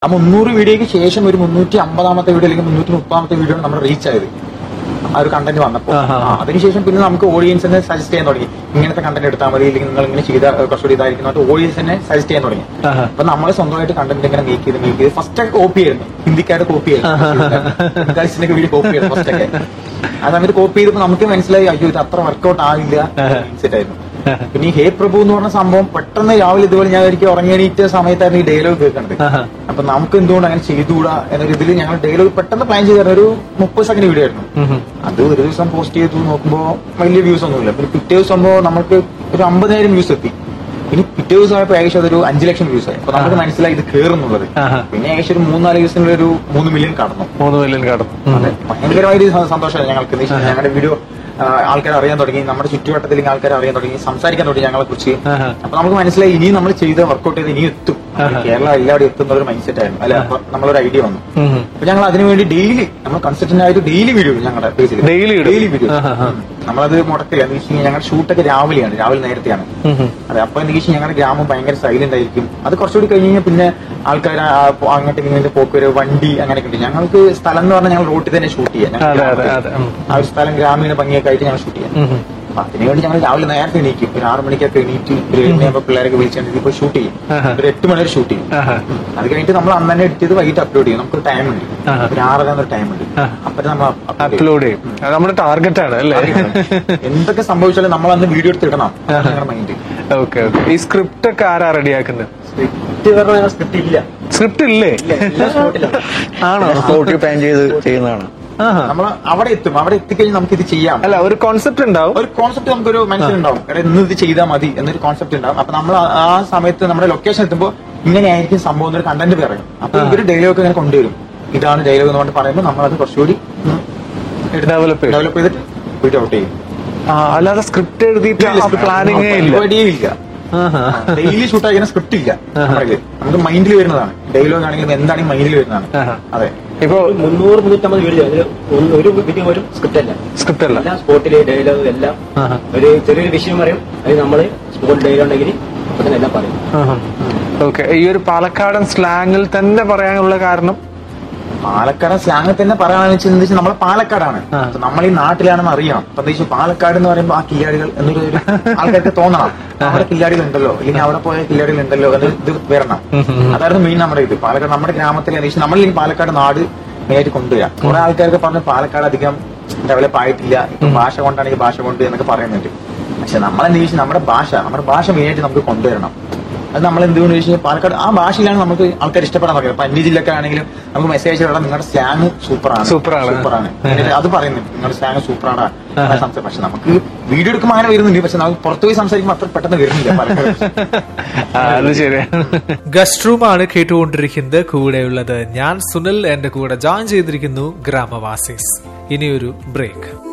ആ മുന്നൂറ് വീഡിയോയ്ക്ക് ശേഷം ഒരു മുന്നൂറ്റി അമ്പതാമത്തെ വീഡിയോ അല്ലെങ്കിൽ മുന്നൂറ്റി മുപ്പതാമത്തെ വീഡിയോ ആണ് നമ്മൾ റീച്ച് ആയത് ആ ഒരു കണ്ടന്റ് വന്നപ്പോൾ ആഹാ. ആ, അതിനുശേഷം പിന്നെ നമുക്ക് ഓഡിയൻസിനെ സജസ്റ്റ് ചെയ്യാൻ തുടങ്ങി ഇങ്ങനത്തെ കണ്ടന്റ് എടുത്താൽ മതി അല്ലെങ്കിൽ നിങ്ങൾ ഇങ്ങനെ ചെയ്ത കുറച്ചുകൂടി ഇതായിരിക്കും ഓഡിയൻസിനെ സജസ്റ്റ് ചെയ്യാൻ തുടങ്ങി ആഹാ. അപ്പൊ നമ്മൾ സ്വന്തമായിട്ട് കണ്ടന്റ് ഇങ്ങനെ മേക്ക് ചെയ്ത് മേക്ക് ചെയ്ത് ഫസ്റ്റ് ഒക്കെ കോപ്പി ആയിരുന്നു ഹിന്ദിക്കാരുടെ കോപ്പി ആയിരുന്നു വീഡിയോ കോപ്പി ആയിരുന്നു ഫസ്റ്റ് ഒക്കെ ആ സമയത്ത് കോപ്പി ചെയ്തപ്പോ നമുക്ക് മനസ്സിലായി അയ്യോ ഇത് അത്ര വർക്കൗട്ട് ആവില്ല മൈൻഡ് ആയിരുന്നു പിന്നെ ഈ ഹേ പ്രഭു എന്ന് പറഞ്ഞ സംഭവം പെട്ടെന്ന് രാവിലെ ഇതുപോലെ ഞാൻ ഒരിക്കൽ ഉറങ്ങിയണീറ്റ സമയത്തായിരുന്നു ഈ ഡയലോഗ് കേൾക്കുന്നത് ആഹാ. അപ്പൊ നമുക്ക് എന്തുകൊണ്ട് അങ്ങനെ ചെയ്തുകൂടാ എന്നൊരു ഇതിൽ ഞങ്ങൾ ഡയലോഗ് പെട്ടെന്ന് പ്ലാൻ ചെയ്തായിരുന്നു ഒരു മുപ്പത് സെക്കൻഡ് വീഡിയോ ആയിരുന്നു അത് ഒരു ദിവസം പോസ്റ്റ് ചെയ്തു നോക്കുമ്പോ വലിയ വ്യൂസ് ഒന്നുമില്ല പിന്നെ പിറ്റേ ദിവസം ആകുമ്പോ നമുക്ക് ഒരു അമ്പതിനായിരം വ്യൂസ് എത്തി ഇനി പിറ്റേ ദിവസം ആയപ്പോ ഏകദേശം അതൊരു അഞ്ചു ലക്ഷം വ്യൂസ് ആയി അപ്പൊ നമുക്ക് മനസ്സിലായി ഇത് കേറുന്നുള്ളത് ആഹാ. പിന്നെ ഏകദേശം ഒരു മൂന്നാല് ദിവസത്തിനുള്ളിൽ ഒരു മൂന്ന് മില്യൺ കടന്നു മൂന്ന് മില്യൺ കടന്നു ഉം. അതെ ഭയങ്കരമായൊരു സ- സന്തോഷമായി ഞങ്ങൾക്ക് എന്ന് വെച്ചാൽ ഞങ്ങളുടെ വീഡിയോ ആൾക്കാർ അറിയാൻ തുടങ്ങി നമ്മുടെ ചുറ്റുവട്ടത്തിൽ ആൾക്കാർ അറിയാൻ തുടങ്ങി സംസാരിക്കാൻ തുടങ്ങി ഞങ്ങളെ കുറിച്ച് ആഹാ. അപ്പൊ നമുക്ക് മനസ്സിലായി ഇനിയും നമ്മൾ ചെയ്ത് വർക്കൗട്ട് ചെയ്ത് ഇനിയും എത്തും കേരള എല്ലാവരും എത്തുന്ന ഒരു മൈൻഡ് സെറ്റ് ആയിരുന്നു അല്ലെ അപ്പൊ നമ്മളൊരു ഐഡിയ വന്നു ഉം. അപ്പൊ ഞങ്ങൾ അതിനുവേണ്ടി ഡെയിലി നമ്മൾ കൺസിസ്റ്റന്റ് ആയിട്ട് ഡെയിലി വീഡിയോ ഇടും ഞങ്ങളുടെ പേജിൽ Daily ഇടും? ഡെയിലി വീഡിയോ ആഹാ, ആഹാ. നമ്മളത് മുടക്കില്ല എന്ന് വെച്ച് കഴിഞ്ഞാൽ ഞങ്ങളുടെ ഷൂട്ടൊക്കെ രാവിലെയാണ് രാവിലെ നേരത്തെയാണ് ഉം. ഉം. അതെ അപ്പൊ എന്താ വെച്ചാൽ ഞങ്ങളുടെ ഗ്രാമം ഭയങ്കര സൈലന്റ് ആയിരിക്കും അത് കുറച്ചുകൂടി കഴിഞ്ഞ് കഴിഞ്ഞാൽ പിന്നെ ആൾക്കാർ അങ്ങോട്ട് ഇങ്ങോട്ട് പോക്ക് വണ്ടി അങ്ങനെയൊക്കെ ഉണ്ട് ഞങ്ങൾക്ക് സ്ഥലം എന്ന് പറഞ്ഞാൽ ഞങ്ങൾ റോട്ടിൽ തന്നെ ഷൂട്ട് ചെയ്യാം ഞങ്ങൾ അതെ അതെ ഗ്രാമത്തിൽ. അതെ ഉം. ആ ഒരു സ്ഥലം ഗ്രാമീണ ഭംഗിയൊക്കെ ആയിട്ട് ഞങ്ങൾ ഷൂട്ട് ചെയ്യാം ഉം. ഉം. അപ്പൊ അതിനുവേണ്ടി ഞങ്ങൾ രാവിലെ നേരത്തെ എണീക്കും ഒരു ആറ് മണിക്കൊക്കെ എണീറ്റ് ഒരു ഏഴ് മണിയാകുമ്പോൾ പിള്ളേരൊക്കെ വിളിച്ചുകൊണ്ട് ഇപ്പൊ ഷൂട്ട് ചെയ്യും ആഹാ. ഒരു എട്ട് മണി വരെ ഷൂട്ട് ചെയ്യും ആഹാ. അത് കഴിഞ്ഞിട്ട് നമ്മൾ അന്ന് തന്നെ എഡിറ്റ് ചെയ്ത് വൈകിട്ട് അപ്ലോഡ് ചെയ്യും നമുക്ക് ടൈം ഉണ്ട് ആഹാ. ഒരു ആറര എന്നൊരു ടൈം ഉണ്ട് ആ. അപ്പൊ നമ്മൾ upload ചെയ്യും. അപ്ലോഡ് ചെയ്യും അത് നമ്മുടെ ടാർഗറ്റ് ആണ് അല്ലേ എന്തൊക്കെ സംഭവിച്ചാലും നമ്മൾ അന്ന് വീഡിയോ എടുത്ത് ഇടണം അതാണ് ഞങ്ങളുടെ മൈൻഡ് ഓക്കെ ഓക്കെ ഈ സ്ക്രിപ്റ്റ് ഒക്കെ ആരാ റെഡിയാക്കുന്നത് സ്ക്രിപ്റ്റ് പറഞ്ഞാൽ സ്ക്രിപ്റ്റ് ഇല്ല സ്ക്രിപ്റ്റ് ഇല്ലേ എല്ലാ സ്പോട്ടിലാണ് ആണോ സ്പോട്ടിൽ പ്ലാൻ ചെയ്ത് ചെയ്യുന്നതാണ് ആഹാ. നമ്മൾ അവിടെ എത്തും അവിടെ എത്തിക്കഴിഞ്ഞ് നമുക്ക് ഇത് ചെയ്യാം അല്ല ഒരു കോൺസെപ്റ്റ് ഉണ്ടാവും ഒരു കോൺസെപ്റ്റ് നമുക്കൊരു മനസ്സിലുണ്ടാവും എടാ ഇന്ന് ഇത് ചെയ്താൽ മതി എന്നൊരു കോൺസെപ്റ്റ് ഉണ്ടാവും അപ്പൊ നമ്മൾ ആ- ആ സമയത്ത് നമ്മുടെ ലൊക്കേഷൻ എത്തുമ്പോൾ ഇങ്ങനെയായിരിക്കും സംഭവം എന്നൊരു കണ്ടന്റ് പറയും അപ്പൊ ഇവര് ഡയലോഗ് ഇങ്ങനെ കൊണ്ടുവരും ഇതാണ് ഡയലോഗ് എന്ന് പറഞ്ഞ് പറയുമ്പോൾ നമ്മൾ അത് കുറച്ചുകൂടി ഡെവലപ്പ് ചെയ്യും ഡെവലപ്പ് ചെയ്തിട്ട് വീഡിയോ ഔട്ട് ചെയ്യും ആ, അല്ലാതെ സ്ക്രിപ്റ്റ് എഴുതിയിട്ട് പ്ലാനിങ്ങേ ഇല്ല പരിപാടിയേ ഇല്ല ആഹാ. ഡെയിലി ഷൂട്ട് ആക്കുന്ന സ്ക്രിപ്റ്റ് ഇല്ല നമ്മുടെ നമുക്ക് മൈൻഡിൽ വരുന്നതാണ് ഡയലോഗ് ആണെങ്കിലും എന്താണെങ്കിൽ മൈൻഡിൽ വരുന്നതാണ് ആഹാ. അതെ ഇപ്പൊ മുന്നൂറ് മുന്നൂറ്റമ്പത് വീഡിയോ അതിൽ ഒന്ന് ഒരു വീഡിയോ ഒരു സ്ക്രിപ്റ്റ് അല്ല സ്ക്രിപ്റ്റ് അല്ല എല്ലാം സ്പോട്ടില് ഡയലോഗ് എല്ലാം ആഹാ. ഒരു ചെറിയൊരു വിഷയം പറയും അത് നമ്മള് സ്പോട്ട് ഡയലോഗ് ഉണ്ടെങ്കിൽ അപ്പൊ തന്നെ എല്ലാം പറയും ഓക്കെ ഈ ഒരു പാലക്കാടൻ സ്ലാങ്ങിൽ തന്നെ പറയാനുള്ള കാരണം പാലക്കാട് സ്ലാങ് തന്നെ പറയാന്ന് വെച്ചാൽ നമ്മളെ പാലക്കാടാണ് ആ. അപ്പൊ നമ്മൾ ഈ നാട്ടിലാണെന്ന് അറിയണം അപ്പൊ എന്താ വെച്ചാൽ പാലക്കാട് എന്ന് പറയുമ്പോൾ ആ കില്ലാടികൾ എന്നൊരു ഒരു ആൾക്കാർക്ക് തോന്നണം അവിടെ കില്ലാടികൾ ഉണ്ടല്ലോ അല്ലെങ്കിൽ അവിടെ പോയ കില്ലാടികൾ ഉണ്ടല്ലോ എന്ന് ഇത് വരണം അതായിരുന്നു മെയിൻ നമ്മുടെ ഇത് പാലക്കാട് നമ്മുടെ ഗ്രാമത്തിൽ എന്താ വെച്ചാൽ നമ്മൾ ഈ പാലക്കാട് നാട് മെയിനായിട്ട് കൊണ്ടുവരാം കുറെ ആൾക്കാർക്ക് പറഞ്ഞു പാലക്കാട് അധികം ഡെവലപ്പ് ആയിട്ടില്ല ഇപ്പൊ ഭാഷ കൊണ്ടാണെങ്കിൽ ഭാഷ കൊണ്ട് എന്നൊക്കെ പറയുന്നുണ്ട് പക്ഷെ നമ്മളെന്താ വെച്ചാൽ നമ്മുടെ ഭാഷ നമ്മുടെ ഭാഷ മെയിനായിട്ട് നമുക്ക് കൊണ്ടുവരണം അത് നമ്മൾ എന്തുകൊണ്ട് ചോദിച്ചാൽ പാലക്കാട് ആ ഭാഷയിലാണ് നമുക്ക് ആൾക്കാർ ഇഷ്ടപ്പെടാൻ തുടങ്ങിയത് ഇപ്പൊ അന്യ ജില്ലക്കാരാണെങ്കിലും നമുക്ക് മെസ്സേജ് ഇടാം നിങ്ങളുടെ സ്ലാങ് സൂപ്പറാണ് സൂപ്പറാണ്. സൂപ്പറാണ് എന്നിട്ട് അത് പറയുന്നുണ്ട് നിങ്ങളുടെ സ്ലാങ് സൂപ്പറാണ് സംസാരം പക്ഷെ നമുക്ക് വീഡിയോ എടുക്കുമ്പോൾ അങ്ങനെ വരുന്നുണ്ട് പക്ഷെ നമുക്ക് പുറത്തു പോയി സംസാരിക്കുമ്പോൾ അത്ര പെട്ടെന്ന് വരുന്നില്ല പാലക്കാട് ആ, അത് ശരിയാണ് ഗസ്റ്റ് റൂമാണ് കേട്ടുകൊണ്ടിരിക്കുന്നത് കൂടെയുള്ളത് ഞാൻ സുനിൽ എന്റെ കൂടെ ജോയിൻ ചെയ്തിരിക്കുന്നു ഗ്രാമവാസീസ് ഇനിയൊരു ബ്രേക്ക്